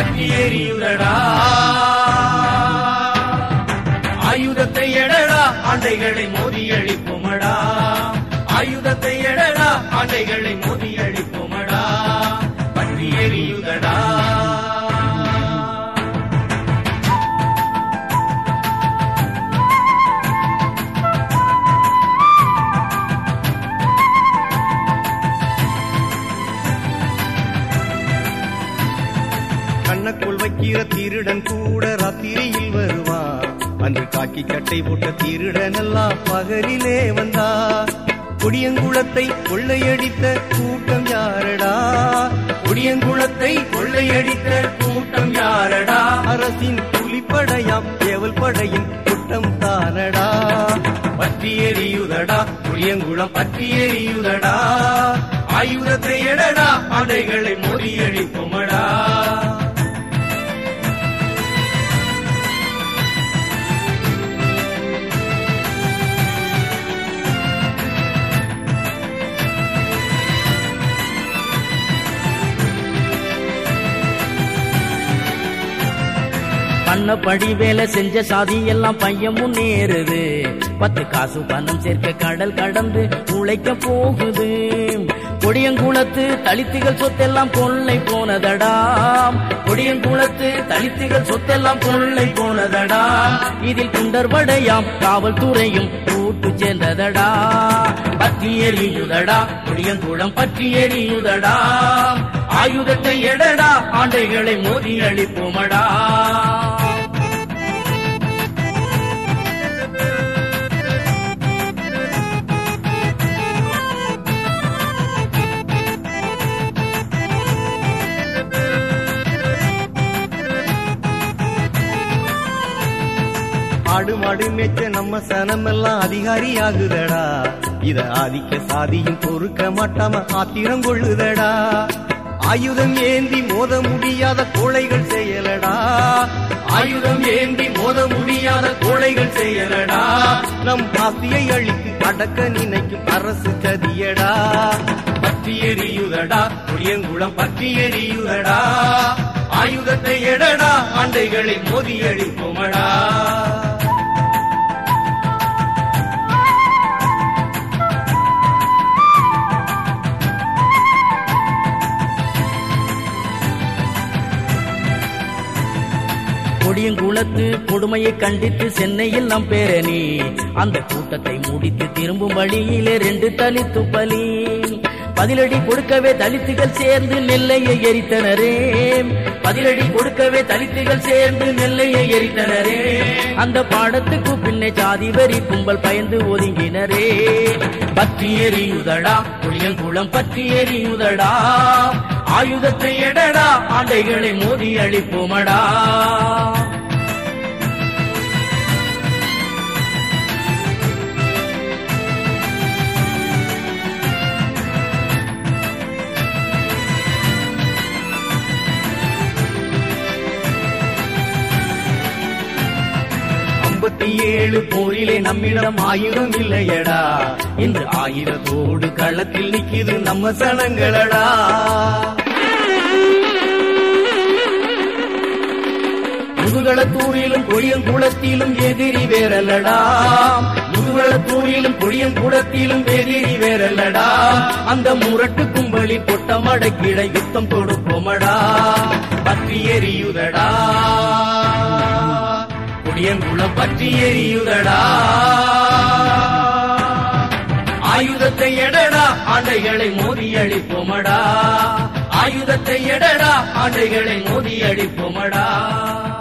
பற்றி எரியுதடா ஆயுதத்தை எடடா ஆண்டைகளை மோதி அழிப்போமடா ஆயுதத்தை எடடா ஆண்டைகளை மோதி அழிப்போமடா பற்றி எரியுதடா கண்ணக்குள் வைக்கிற திருடன் கூட ராத்திரியில் வருவான் அன்று காக்கி சட்டை போட்ட திருடன் எல்லாம் பகலிலே வந்தா கொடியங்குளத்தை கொள்ளையடித்த கூட்டம் யாரடா குடியங்குளத்தை கொள்ளையடித்த கூட்டம் யாரடா அரசின் புலிப்படையாம் ஏவல் படையின் குட்டம் தானடா பற்றி எரியுதடா புளியங்குளம் பற்றி எரியுதடா ஆயுதத்தை எடடா ஆண்டைகளை மோதி அழிப்போமடா பண்ணபடி வேலை செஞ்ச சாதி எல்லாம் பையன் முன்னேறுது பத்து காசு பணம் சேர்க்க கடல் கடந்து உழைக்க போகுது கொடியங்குளத்து தலித்துகள் சொத்தெல்லாம் கொள்ளை போனதடா கொடியங்குளத்து தலித்துகள் சொத்தெல்லாம் கொள்ளை போனதடா இதில் குண்டர்வடையாம் காவல்துறையும் கூட்டு சேர்ந்ததடா பற்றி எரியுதடா கொடியங்குளம் பற்றி எரியுதடா ஆயுதத்தை எடடா ஆண்டைகளை மோதி அழிப்போமடா ஆடு மாடு மேய்ச்ச நம்ம சனமெல்லாம் அதிகாரி ஆகுதடா இத ஆதிக்க சாதியும் பொறுக்க மாட்டாம ஆத்திரம் கொள்ளுதடா ஆயுதம் ஏந்தி மோத முடியாத கோழைகள் செயலடா ஆயுதம் ஏந்தி மோத முடியாத கோழைகள் செய்யலடா நம் ஆசையை அழித்து அடக்க நினைக்கும் அரசு சதியடா பற்றி எரியுதடா புளியங்குளம் பற்றி எரியுதடா ஆயுதத்தை எடடா ஆண்டைகளை மோதி அழிப்போமடா கொடியங்குளத்து கொடுமையை கண்டித்து சென்னையில் நம் பேரணி அந்த கூட்டத்தை முடித்து திரும்பும் வழியிலே ரெண்டு தலித்து பலி பதிலடி கொடுக்கவே தலித்துகள் சேர்ந்து நெல்லையை எரித்தனரே பதிலடி கொடுக்கவே தலித்துகள் சேர்ந்து நெல்லையை எரித்தனரே அந்த பாடத்துக்கு பின்னே சாதி வரி கும்பல் பயந்து ஒதுங்கினரே பற்றி எரியுதடா புளியங்குளம் பற்றி எரியுதடா ஆயுதத்தை எடடா ஆண்டைகளை மோதி அழிப்போமடா ஐம்பத்தி ஏழு போரிலே நம்மிடம் ஆயுதம் இல்லையடா இன்று ஆயுதத்தோடு களத்தில் நிக்குது நம்ம சனங்களடா முதுகளத்தூரிலும் கொடியங்குளத்திலும் எதிரி வேறல்லடா முதுகளத்தூரிலும் கொடியங்குளத்திலும் எதிரி வேறல்லடா அந்த முரட்டு கும்பலி பொட்டமடக்கிட யுத்தம் கொடுப்போமடா பற்றி எரியுதடா கொடியங்குளம் பற்றி எரியுதடா ஆயுதத்தை எடடா ஆண்டைகளை மோதி அழிப்போமடா ஆயுதத்தை எடடா ஆண்டைகளை மோதி அழிப்போமடா